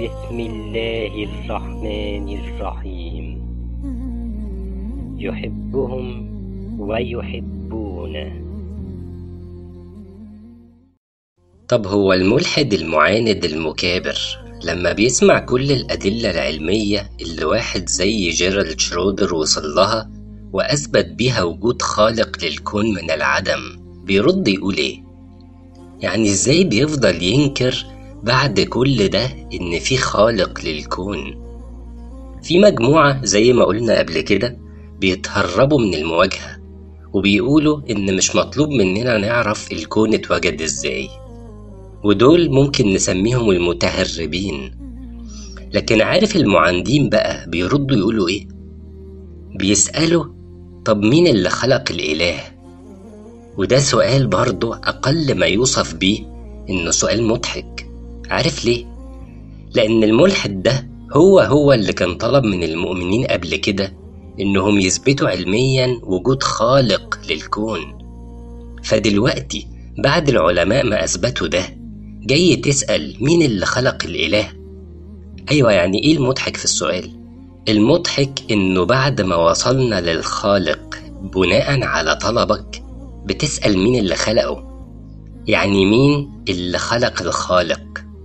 بسم الله الرحمن الرحيم يحبهم ويحبونه طب هو الملحد المعاند المكابر لما بيسمع كل الأدلة العلمية اللي واحد زي جيرالد شرودر وصل لها وأثبت بيها وجود خالق للكون من العدم بيرد يقول إيه؟ يعني إزاي بيفضل ينكر بعد كل ده إن في خالق للكون؟ في مجموعة زي ما قلنا قبل كده بيتهربوا من المواجهة وبيقولوا إن مش مطلوب مننا نعرف الكون اتوجد إزاي ودول ممكن نسميهم المتهربين لكن عارف المعاندين بقى بيردوا يقولوا ايه بيسألوا طب مين اللي خلق الإله وده سؤال برضه أقل ما يوصف بيه إنه سؤال مضحك عارف ليه؟ لأن الملحد ده هو هو اللي كان طلب من المؤمنين قبل كده إنهم يثبتوا علميا وجود خالق للكون فدلوقتي بعد العلماء ما أثبتوا ده جاي تسأل مين اللي خلق الإله؟ أيوة يعني إيه المضحك في السؤال؟ المضحك إنه بعد ما وصلنا للخالق بناء على طلبك بتسأل مين اللي خلقه؟ يعني مين اللي خلق الخالق؟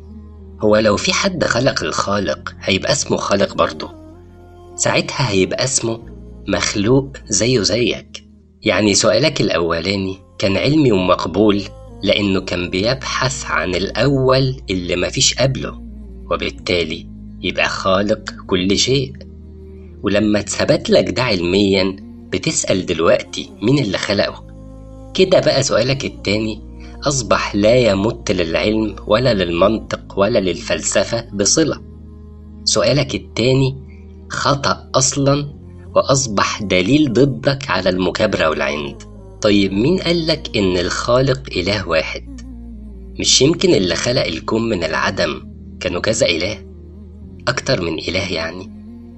هو لو في حد خلق الخالق هيبقى اسمه خالق برضه ساعتها هيبقى اسمه مخلوق زيه زيك يعني سؤالك الأولاني كان علمي ومقبول لأنه كان بيبحث عن الأول اللي مفيش قبله وبالتالي يبقى خالق كل شيء ولما اتثبت لك ده علميا بتسأل دلوقتي مين اللي خلقه كده بقى سؤالك التاني أصبح لا يمت للعلم ولا للمنطق ولا للفلسفة بصلة سؤالك التاني خطأ أصلا وأصبح دليل ضدك على المكابرة والعند طيب مين قالك إن الخالق إله واحد؟ مش يمكن اللي خلق الكون من العدم كانوا كذا إله؟ أكتر من إله يعني؟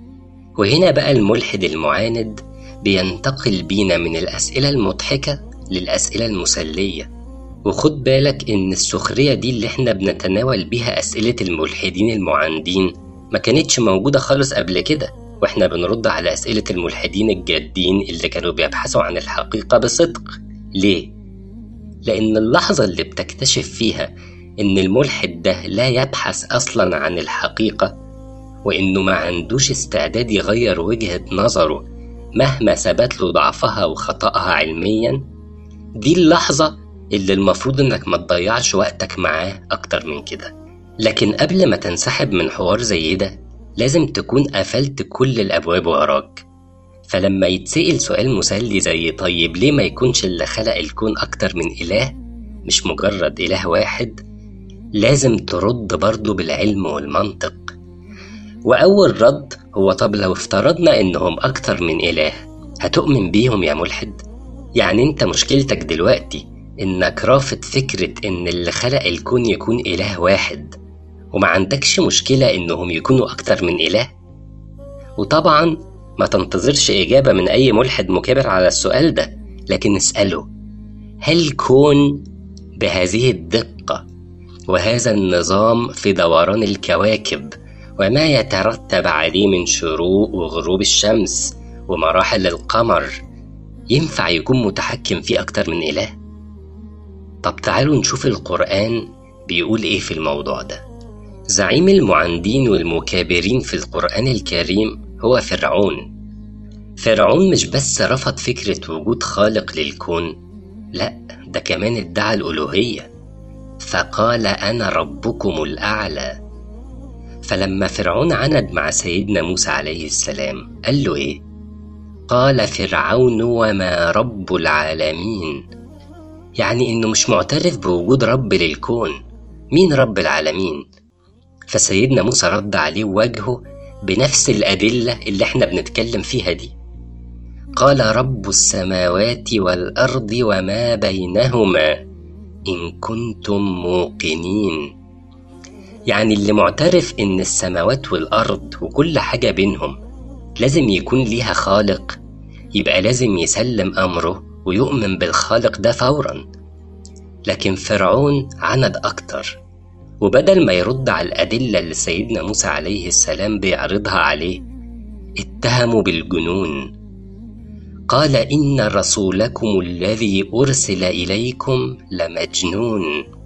وهنا بقى الملحد المعاند بينتقل بينا من الأسئلة المضحكة للأسئلة المسلية وخد بالك إن السخرية دي اللي إحنا بنتناول بيها أسئلة الملحدين المعاندين ما كانتش موجودة خالص قبل كده واحنا بنرد على أسئلة الملحدين الجادين اللي كانوا بيبحثوا عن الحقيقة بصدق ليه؟ لأن اللحظة اللي بتكتشف فيها إن الملحد ده لا يبحث أصلا عن الحقيقة وإنه ما عندوش استعداد يغير وجهة نظره مهما ثبت له ضعفها وخطأها علميا دي اللحظة اللي المفروض إنك ما تضيعش وقتك معاه أكتر من كده لكن قبل ما تنسحب من حوار زي ده لازم تكون قفلت كل الأبواب وراك فلما يتسأل سؤال مسلي زي طيب ليه ما يكونش اللي خلق الكون أكتر من إله مش مجرد إله واحد لازم ترد برضه بالعلم والمنطق وأول رد هو طب لو افترضنا إنهم أكتر من إله هتؤمن بيهم يا ملحد يعني أنت مشكلتك دلوقتي إنك رافض فكرة إن اللي خلق الكون يكون إله واحد وما عندكش مشكلة إنهم يكونوا أكتر من إله؟ وطبعا ما تنتظرش إجابة من أي ملحد مكابر على السؤال ده لكن اسأله هل كون بهذه الدقة وهذا النظام في دوران الكواكب وما يترتب عليه من شروق وغروب الشمس ومراحل القمر ينفع يكون متحكم فيه أكتر من إله؟ طب تعالوا نشوف القرآن بيقول إيه في الموضوع ده زعيم المعاندين والمكابرين في القرآن الكريم هو فرعون فرعون مش بس رفض فكرة وجود خالق للكون لا ده كمان ادعى الألوهية فقال أنا ربكم الأعلى فلما فرعون عند مع سيدنا موسى عليه السلام قال له إيه؟ قال فرعون وما رب العالمين يعني إنه مش معترف بوجود رب للكون مين رب العالمين؟ فسيدنا موسى رد عليه وجهه بنفس الأدلة اللي احنا بنتكلم فيها دي قال رب السماوات والأرض وما بينهما إن كنتم موقنين يعني اللي معترف إن السماوات والأرض وكل حاجة بينهم لازم يكون ليها خالق يبقى لازم يسلم أمره ويؤمن بالخالق ده فورا لكن فرعون عند أكتر وبدل ما يرد على الأدلة اللي سيدنا موسى عليه السلام بيعرضها عليه اتهموا بالجنون قال إن رسولكم الذي أرسل إليكم لمجنون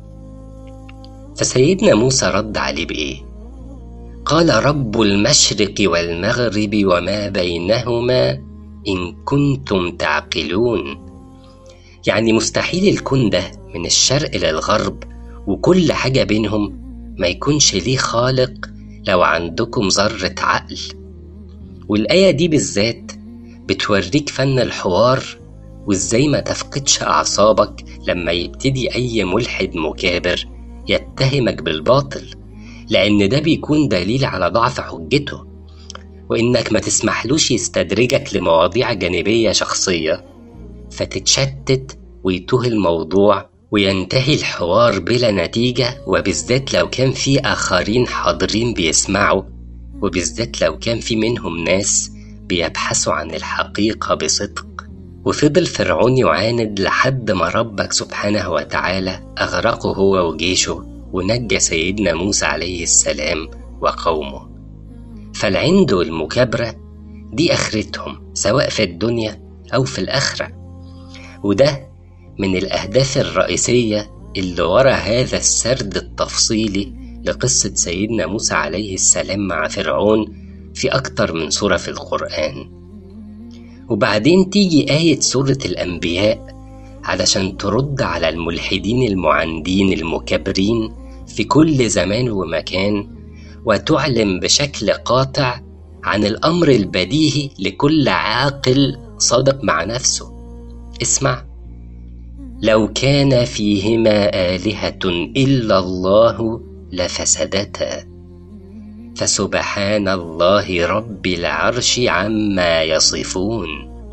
فسيدنا موسى رد عليه بإيه؟ قال رب المشرق والمغرب وما بينهما إن كنتم تعقلون يعني مستحيل الكون ده من الشرق للغرب وكل حاجة بينهم ما يكونش ليه خالق لو عندكم ذرة عقل والآية دي بالذات بتوريك فن الحوار وازاي ما تفقدش أعصابك لما يبتدي أي ملحد مكابر يتهمك بالباطل لأن ده بيكون دليل على ضعف حجته وإنك ما تسمحلوش يستدرجك لمواضيع جانبية شخصية فتتشتت ويتوه الموضوع وينتهي الحوار بلا نتيجة وبالذات لو كان في آخرين حاضرين بيسمعوا وبالذات لو كان في منهم ناس بيبحثوا عن الحقيقة بصدق وفضل فرعون يعاند لحد ما ربك سبحانه وتعالى أغرقه هو وجيشه ونجى سيدنا موسى عليه السلام وقومه فالعند والمكابرة دي آخرتهم سواء في الدنيا أو في الآخرة وده من الأهداف الرئيسية اللي ورا هذا السرد التفصيلي لقصة سيدنا موسى عليه السلام مع فرعون في أكتر من سورة في القرآن وبعدين تيجي آية سورة الأنبياء علشان ترد على الملحدين المعاندين المكابرين في كل زمان ومكان وتعلم بشكل قاطع عن الأمر البديهي لكل عاقل صادق مع نفسه اسمع لو كان فيهما آلهة إلا الله لفسدتا فسبحان الله رب العرش عما يصفون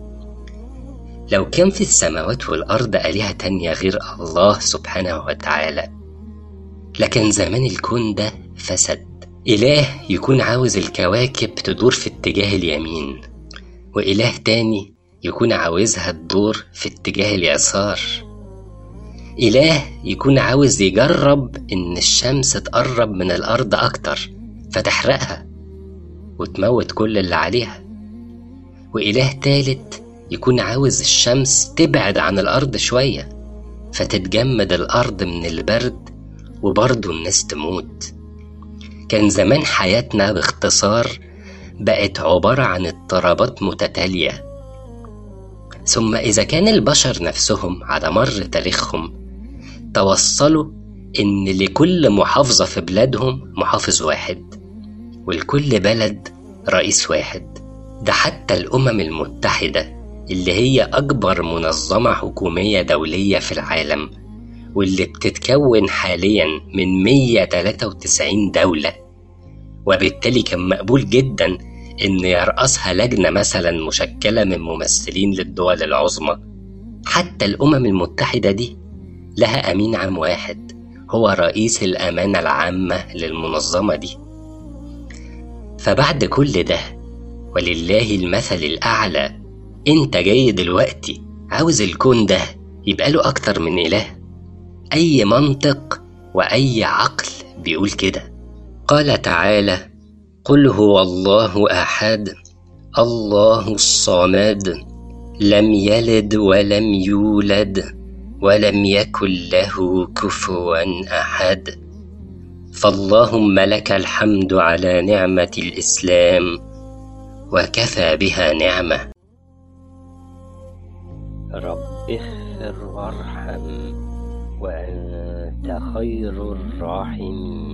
لو كان في السماوات والأرض آلهة تانية غير الله سبحانه وتعالى لكن زمان الكون ده فسد إله يكون عاوز الكواكب تدور في اتجاه اليمين وإله تاني يكون عاوزها تدور في اتجاه اليسار إله يكون عاوز يجرب إن الشمس تقرب من الأرض أكتر فتحرقها وتموت كل اللي عليها وإله تالت يكون عاوز الشمس تبعد عن الأرض شوية فتتجمد الأرض من البرد وبرضه الناس تموت كان زمان حياتنا باختصار بقت عبارة عن اضطرابات متتالية ثم إذا كان البشر نفسهم على مر تاريخهم توصلوا إن لكل محافظة في بلادهم محافظ واحد ولكل بلد رئيس واحد ده حتى الأمم المتحدة اللي هي أكبر منظمة حكومية دولية في العالم واللي بتتكون حاليا من 193 دولة وبالتالي كان مقبول جدا إن يرأسها لجنة مثلا مشكلة من ممثلين للدول العظمى حتى الأمم المتحدة دي لها أمين عام واحد هو رئيس الأمانة العامة للمنظمة دي فبعد كل ده ولله المثل الأعلى أنت جاي دلوقتي عاوز الكون ده يبقى له أكتر من إله أي منطق وأي عقل بيقول كده قال تعالى قل هو الله أحد الله الصمد لم يلد ولم يولد ولم يكن له كفوا أحد فاللهم لك الحمد على نعمة الإسلام وكفى بها نعمة رب اغفر وارحم وأنت خير الراحمين